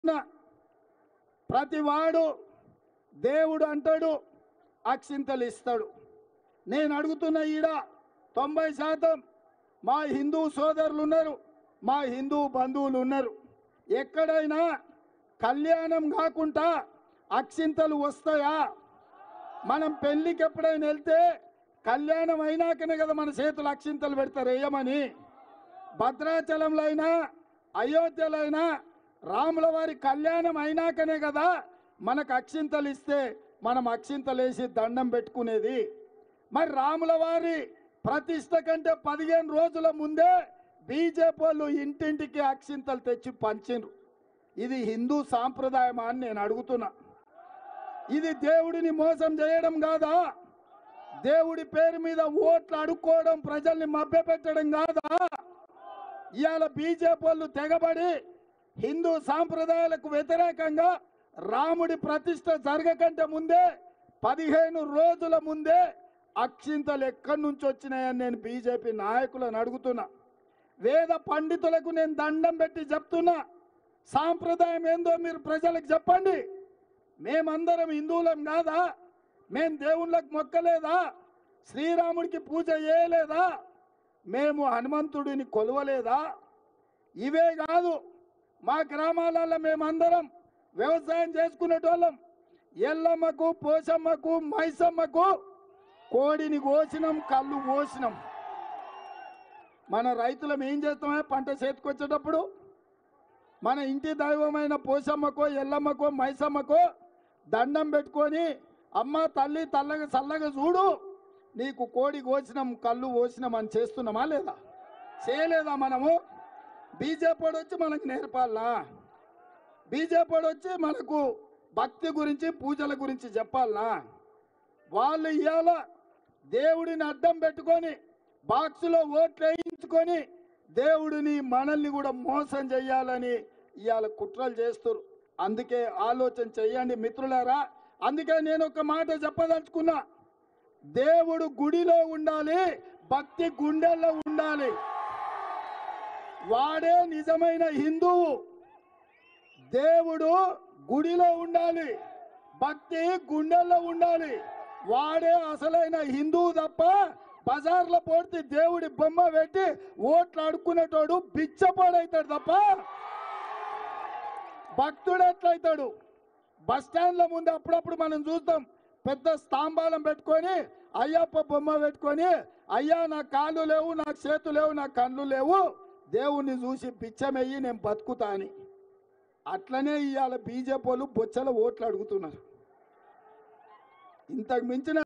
అడుగుతున్నా ప్రతి వాడు దేవుడు అంటాడు అక్షింతలు ఇస్తాడు నేను అడుగుతున్న ఈడ తొంభై శాతం మా హిందూ సోదరులు ఉన్నారు మా హిందూ బంధువులు ఉన్నారు ఎక్కడైనా కళ్యాణం కాకుండా అక్షింతలు వస్తాయా మనం పెళ్లికి ఎప్పుడైనా వెళ్తే కళ్యాణం అయినాకనే కదా మన చేతులు అక్షింతలు పెడతారు వేయమని భద్రాచలంలో అయినా అయోధ్యలో అయినా రాముల వారి కళ్యాణం అయినాకనే కదా మనకు అక్షింతలు ఇస్తే మనం అక్షింతలు వేసి దండం పెట్టుకునేది మరి రాముల వారి ప్రతిష్ట కంటే పదిహేను రోజుల ముందే బీజేపీ వాళ్ళు ఇంటింటికి అక్షింతలు తెచ్చి పంచిండ్రు ఇది హిందూ సాంప్రదాయమా అని నేను అడుగుతున్నా ఇది దేవుడిని మోసం చేయడం కాదా దేవుడి పేరు మీద ఓట్లు అడుక్కోవడం ప్రజల్ని మభ్యపెట్టడం కాదా ఇవాళ బీజేపీ వాళ్ళు తెగబడి హిందూ సాంప్రదాయాలకు వ్యతిరేకంగా రాముడి ప్రతిష్ట జరగకంటే ముందే పదిహేను రోజుల ముందే అక్షింతలు ఎక్కడి నుంచి వచ్చినాయని నేను బీజేపీ నాయకులను అడుగుతున్నా వేద పండితులకు నేను దండం పెట్టి చెప్తున్నా సాంప్రదాయం ఏందో మీరు ప్రజలకు చెప్పండి మేమందరం హిందువులం కాదా మేం దేవుళ్ళకి మొక్కలేదా శ్రీరాముడికి పూజ చేయలేదా మేము హనుమంతుడిని కొలవలేదా ఇవే కాదు మా గ్రామాలలో మేమందరం వ్యవసాయం చేసుకునేటోళ్ళం ఎల్లమ్మకు పోషమ్మకు మైసమ్మకు కోడిని కోసినాం కళ్ళు కోసినాం మన రైతులం ఏం చేస్తామే పంట చేతికొచ్చేటప్పుడు మన ఇంటి దైవమైన పోషమ్మకో ఎల్లమ్మకో మైసమ్మకో దండం పెట్టుకొని అమ్మ తల్లి తల్లగా చల్లగా చూడు నీకు కోడి కోసినాం కళ్ళు కోసినాం అని చేస్తున్నామా లేదా చేయలేదా మనము బీజేపీ వాడు వచ్చి మనకు నేర్పాలా బీజేపీ వాడు వచ్చి మనకు భక్తి గురించి పూజల గురించి చెప్పాలనా వాళ్ళు ఇవాళ దేవుడిని అడ్డం పెట్టుకొని బాక్సులో ఓట్లు వేయించుకొని దేవుడిని మనల్ని కూడా మోసం చెయ్యాలని ఇవాళ కుట్రలు చేస్తారు అందుకే ఆలోచన చెయ్యండి మిత్రులారా అందుకే నేను ఒక మాట చెప్పదలుచుకున్నా దేవుడు గుడిలో ఉండాలి భక్తి గుండెల్లో ఉండాలి వాడే నిజమైన హిందువు దేవుడు గుడిలో ఉండాలి భక్తి గుండెల్లో ఉండాలి వాడే అసలైన హిందువు తప్ప బజార్లో పోతే దేవుడి బొమ్మ పెట్టి ఓట్లు అడుక్కునేటోడు బిచ్చపోడైతాడు తప్ప భక్తుడు ఎట్లయితాడు బస్ స్టాండ్ల ముందు అప్పుడప్పుడు మనం చూస్తాం పెద్ద స్తంభాలం పెట్టుకొని అయ్యప్ప బొమ్మ పెట్టుకొని అయ్యా నా కాళ్ళు లేవు నాకు చేతులు లేవు నా కళ్ళు లేవు దేవుణ్ణి చూసి పిచ్చమెయ్యి నేను బతుకుతా అని అట్లనే ఇవాళ బీజేపీ వాళ్ళు బొచ్చల ఓట్లు అడుగుతున్నారు ఇంతకు మించిన